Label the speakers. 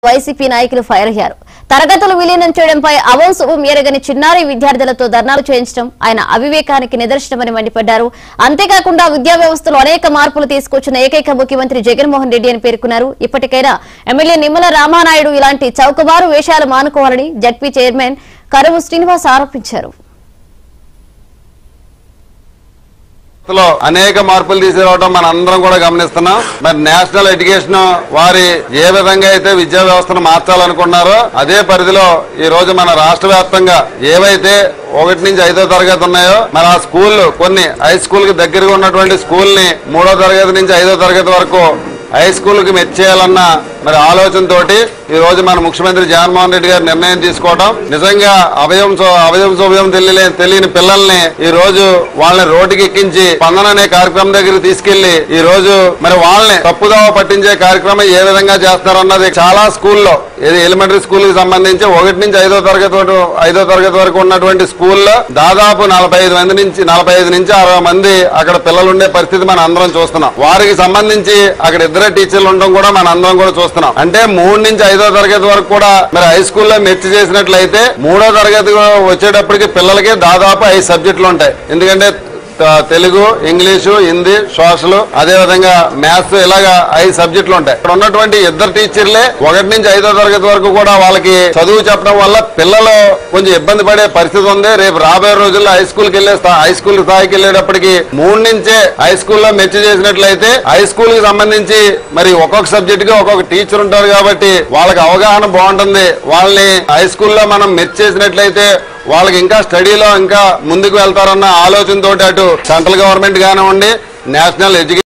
Speaker 1: YCP నాయకులు fire అయ్యారు తరగతులు విలీనం చేయడంపై అవంశం ఎరగని చిన్నారి విద్యార్థులతో ధర్నాలు చేయించడం ఆయన అవివేకానికి నిదర్శనమని మండిపడ్డారు అంతేకాకుండా విద్యా వ్యవస్థలో అనేక మార్పులు తీసుకొచ్చిన ఏకైక ముఖ్యమంత్రి జగన్మోహన్ రెడ్డి అని పేర్కొన్నారు ఇప్పటికైనా ఎమ్మెల్యే నిమ్మల రామానాయుడు ఇలాంటి చౌకబారు వేషాలు మానుకోవాలని జడ్పీ చైర్మన్ కరువు శ్రీనివాస్ ఆరోపించారు
Speaker 2: లో అనేక మార్పులు తీసుకురావడం మన అందరం కూడా గమనిస్తున్నాం మరి నేషనల్ ఎడ్యుకేషన్ వారి ఏ విధంగా అయితే విద్యా వ్యవస్థను మార్చాలనుకున్నారో అదే పరిధిలో ఈ రోజు మన రాష్ట్ర వ్యాప్తంగా ఏవైతే ఒకటి నుంచి ఐదో తరగతి ఉన్నాయో మరి ఆ స్కూల్ కొన్ని హై స్కూల్ కి దగ్గరగా ఉన్నటువంటి స్కూల్ ని మూడో తరగతి నుంచి ఐదో తరగతి వరకు హై స్కూల్ కి మెచ్చేయాలన్న మరి ఆలోచనతోటి ఈ రోజు మన ముఖ్యమంత్రి జగన్మోహన్ రెడ్డి గారు నిర్ణయం తీసుకోవడం నిజంగా అవయం సో- అవయం శుభయం తెలియలే తెలియని పిల్లల్ని ఈ రోజు వాళ్ళని రోడ్డుకి ఎక్కించి స్పందన అనే కార్యక్రమం దగ్గరికి తీసుకెళ్లి ఈ రోజు మరి వాళ్ళని తప్పుదోవ పట్టించే కార్యక్రమం ఏ విధంగా చేస్తారన్నది చాలా స్కూల్లో ఇది ఎలిమెంటరీ స్కూల్ కి సంబంధించి ఒకటి నుంచి ఐదో తరగతి వరకు ఐదో తరగతి వరకు ఉన్నటువంటి స్కూల్లో దాదాపు నలభై ఐదు మంది నుంచి నలభై ఐదు నుంచి అరవై మంది అక్కడ పిల్లలు ఉండే పరిస్థితి మనం అందరం చూస్తున్నాం వారికి సంబంధించి అక్కడ ఇద్దరే టీచర్లు ఉండడం కూడా మన అందరం కూడా చూస్తున్నాం అంటే మూడు నుంచి ఐదో తరగతి వరకు కూడా మరి హై స్కూల్లో మెర్చి చేసినట్లయితే మూడో తరగతి వచ్చేటప్పటికి పిల్లలకి దాదాపు ఐదు సబ్జెక్టులు ఉంటాయి ఎందుకంటే త- తెలుగు ఇంగ్లీషు హిందీ సోషల్ అదే విధంగా మ్యాథ్స్ ఇలాగా ఐదు సబ్జెక్టులు ఉంటాయి ఇక్కడ ఉన్నటువంటి ఇద్దరు టీచర్లే ఒకటి నుంచి ఐదో తరగతి వరకు కూడా వాళ్ళకి చదువు చెప్పడం వల్ల పిల్లలు కొంచెం ఇబ్బంది పడే పరిస్థితి ఉంది రేపు రాబోయే రోజుల్లో హై స్కూల్కి వెళ్ళే స్థా- హై స్కూల్ స్థాయికి వెళ్ళేటప్పటికి మూడు నుంచే హై స్కూల్లో మెచ్చి చేసినట్లయితే హై స్కూల్ కి సంబంధించి మరి ఒక్కొక్క సబ్జెక్ట్ కి ఒక్కొక్క టీచర్ ఉంటారు కాబట్టి వాళ్ళకి అవగాహన బాగుంటుంది వాళ్ళని హై స్కూల్లో మనం మెచ్ చేసినట్లయితే వాళ్ళకి ఇంకా స్టడీలో ఇంకా ముందుకు వెళ్తారన్న ఆలోచనతోటి అటు సెంట్రల్ గవర్నమెంట్ కానివ్వండి నేషనల్ ఎడ్యుకేషన్